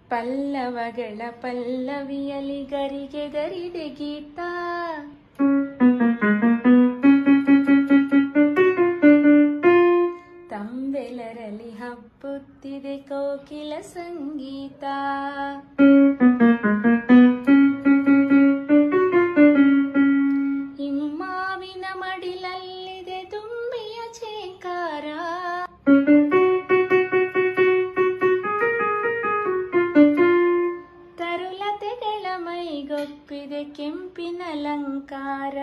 ಪಲ್ಲವಗಳ ಪಲ್ಲವಿಯಲಿ ಗರಿಗೆ ಗರಿದೆ ಗೀತ ತಂಬೆಲರಲ್ಲಿ ಹಬ್ಬುತ್ತಿದೆ ಕೋಕಿಲ ಸಂಗೀತ ಹಿಮ್ಮಾವಿನ ಮಡಿಲಲ್ಲಿದೆ ತುಂಬಿಯ ಚೇಕಾರ ತರುಲತೆಗಳ ಮೈಗೊಪ್ಪಿದೆ ಕೆಂಪಿನ ಅಲಂಕಾರ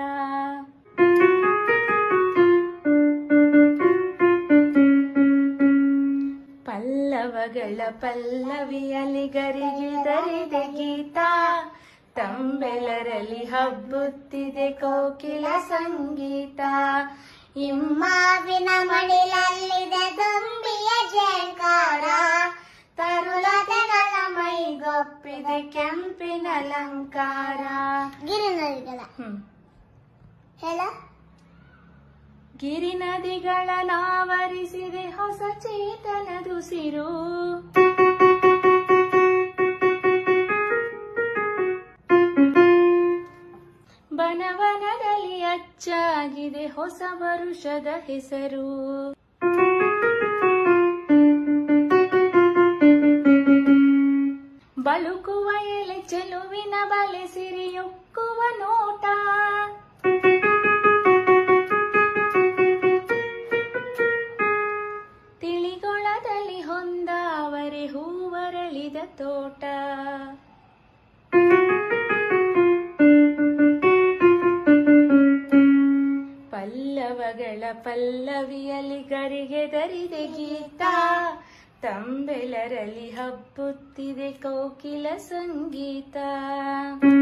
ಪಲ್ಲವಗಳ ಪಲ್ಲವಿಯಲಿ ಗರಿಗಿದರಿದೆ ಗೀತ ತಂಬೆಲರಲ್ಲಿ ಹಬ್ಬುತ್ತಿದೆ ಕೋಕಿಲ ಸಂಗೀತ ಮಾವಿನ ಮಡಿಲಲ್ಲಿದೆ ದುಂಬಿಯ ಜೇಂಕಾರ ತರುಲತೆಗಳ ಮೈಗೊಪ್ಪಿದೆ ಕೆಂಪಿನ ಅಲಂಕಾರ ಗಿರಿನದಿಗಳ ಹ್ಮ್ ಹೇಳ ಗಿರಿ ನದಿಗಳ ನಾವರಿಸಿದೆ ಹೊಸ ಚೇತನದುಸಿರು ಬನವನದಲ್ಲಿ ಅಚ್ಚಾಗಿದೆ ಹೊಸ ವರುಷದ ಹೆಸರು ಬಳುಕುವ ಎಲೆ ಚೆಲುವಿನ ಬಲೆ ಸಿರಿಯುಕ್ಕುವ ನೋಟ ತಿಳಿಗೊಳದಲ್ಲಿ ಹೊಂದಾವರೆ ಹೂವರಳಿದ ತೋಟ ಪಲ್ಲವಗಳ ಪಲ್ಲವಿಯಲ್ಲಿ ಗರಿಗೆ ದರಿದೆ ಗೀತ ತಂಬೆಲರಲ್ಲಿ ಹಬ್ಬುತ್ತಿದೆ ಕೋಕಿಲ ಸಂಗೀತ